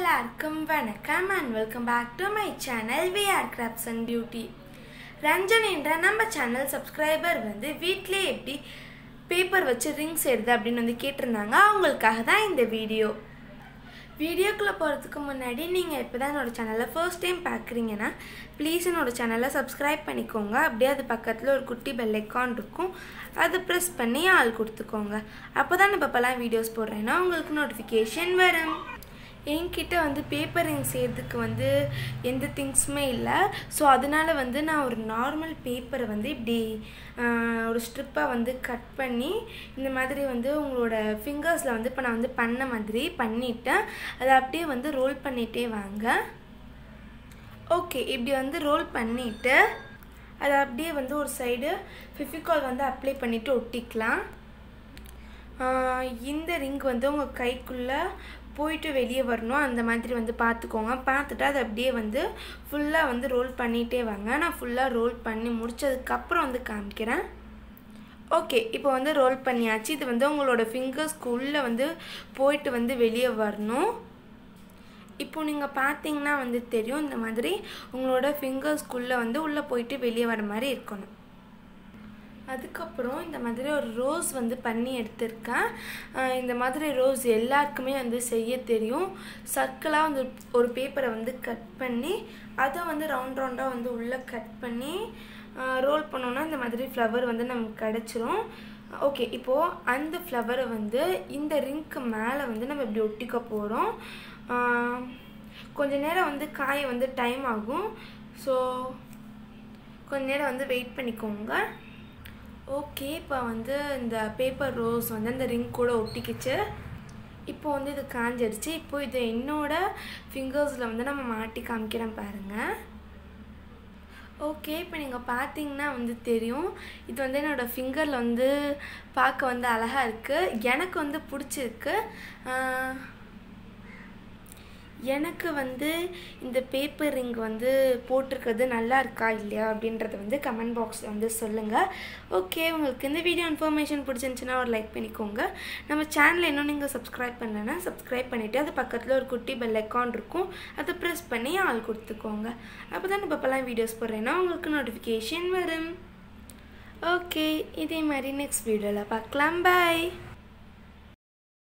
எல்லாருக்கும் வணக்கம் and welcome back to my channel we are crafts and beauty Ranjan என்ற நம்ம சேனல் சப்ஸ்கிரைபர் வந்து வீட்டிலே எப்படி பேப்பர் வச்சு ரிங்ஸ் செய்கிறது அப்படின்னு வந்து கேட்டிருந்தாங்க அவங்களுக்காக தான் இந்த வீடியோ வீடியோக்குள்ளே போகிறதுக்கு முன்னாடி நீங்கள் இப்போ தான் என்னோடய சேனலை ஃபர்ஸ்ட் டைம் பார்க்குறீங்கன்னா ப்ளீஸ் என்னோட சேனலை சப்ஸ்கிரைப் பண்ணிக்கோங்க அப்படியே அது பக்கத்தில் ஒரு குட்டி பெல் ஐக்கான் இருக்கும் அதை ப்ரெஸ் பண்ணி ஆள் கொடுத்துக்கோங்க அப்போ தான் இப்போ இப்போலாம் வீடியோஸ் போடுறேன்னா உங்களுக்கு நோட்டிஃபிகேஷன் வரும் என்கிட்ட வந்து பேப்பரிங் செய்கிறதுக்கு வந்து எந்த திங்ஸுமே இல்லை ஸோ அதனால வந்து நான் ஒரு நார்மல் பேப்பரை வந்து இப்படி ஆஹ், ஒரு ஸ்ட்ரிப்பாக வந்து கட் பண்ணி இந்த மாதிரி வந்து உங்களோட ஃபிங்கர்ஸில் வந்து இப்போ நான் வந்து பண்ண மாதிரி பண்ணிட்டேன் அதை அப்படியே வந்து ரோல் பண்ணிகிட்டே வாங்க ஓகே இப்படி வந்து ரோல் பண்ணிவிட்டு அதை அப்படியே வந்து ஒரு சைடு ஃபிஃபிகால் வந்து அப்ளை பண்ணிவிட்டு ஒட்டிக்கலாம் ஆஹ் இந்த ரிங் வந்து உங்கள் கைக்குள்ளே போயிட்டு வெளியே வரணும் அந்த மாதிரி வந்து பார்த்துக்கோங்க பார்த்துட்டு அதை அப்படியே வந்து ஃபுல்லாக வந்து ரோல் பண்ணிகிட்டே வாங்க நான் ஃபுல்லாக ரோல் பண்ணி முடிச்சதுக்கப்புறம் வந்து காமிக்கிறேன் ஓகே இப்போ வந்து ரோல் பண்ணியாச்சு இது வந்து உங்களோட ஃபிங்கர்ஸ்க்குள்ளே வந்து போயிட்டு வந்து வெளியே வரணும் இப்போ நீங்கள் பார்த்தீங்கன்னா வந்து தெரியும் இந்த மாதிரி உங்களோட ஃபிங்கர்ஸ்க்குள்ளே வந்து உள்ளே போயிட்டு வெளியே வர மாதிரி இருக்கணும் அதுக்கப்புறம் இந்த மாதிரி ஒரு ரோஸ் வந்து பண்ணி எடுத்திருக்கேன் ஆஹ் இந்த மாதிரி ரோஸ் எல்லாருக்குமே வந்து செய்ய தெரியும் சர்க்கிளாக வந்து ஒரு பேப்பரை வந்து கட் பண்ணி அதை வந்து ரவுண்ட் ரவுண்டாக வந்து உள்ளே கட் பண்ணி ரோல் பண்ணோன்னா இந்த மாதிரி ஃப்ளவர் வந்து நமக்கு கிடச்சிரும் ஓகே இப்போது அந்த ஃப்ளவரை வந்து இந்த ரிங்க்கு மேலே வந்து நம்ம இப்படி ஒட்டிக்க போகிறோம் கொஞ்ச நேரம் வந்து காய வந்து டைம் ஆகும் ஸோ கொஞ்ச நேரம் வந்து வெயிட் பண்ணிக்கோங்க ஓகே இப்போ வந்து இந்த பேப்பர் ரோஸ் வந்து அந்த ரிங் கூட ஒட்டிக்கிச்சு இப்போ வந்து இது காஞ்சிடுச்சு இப்போ இது என்னோட ஃபிங்கர்ஸில் வந்து நம்ம மாட்டி காமிக்கிறேன் பாருங்கள் ஓகே இப்போ நீங்கள் பார்த்தீங்கன்னா வந்து தெரியும் இது வந்து என்னோடய ஃபிங்கரில் வந்து பார்க்க வந்து அழகாக இருக்குது எனக்கு வந்து பிடிச்சிருக்கு ஆஹ், எனக்கு வந்து இந்த பேப்பர் ரிங் வந்து போட்டிருக்கிறது நல்லா இருக்கா இல்லையா அப்படின்றத வந்து கமெண்ட் பாக்ஸில் வந்து சொல்லுங்கள் ஓகே உங்களுக்கு இந்த வீடியோ இன்ஃபர்மேஷன் பிடிச்சிருந்துச்சுன்னா ஒரு லைக் பண்ணிக்கோங்க நம்ம சேனலை இன்னும் நீங்கள் சப்ஸ்கிரைப் பண்ணலைன்னா சப்ஸ்கிரைப் பண்ணிவிட்டு அது பக்கத்தில் ஒரு குட்டி பெல் ஐக்கான் இருக்கும் அதை ப்ரெஸ் பண்ணி ஆள் கொடுத்துக்கோங்க அப்போ தான் இப்போ இப்போலாம் வீடியோஸ் போடுறேன்னா உங்களுக்கு நோட்டிஃபிகேஷன் வரும் ஓகே இதே மாதிரி நெக்ஸ்ட் வீடியோவில் பார்க்கலாம் பாய்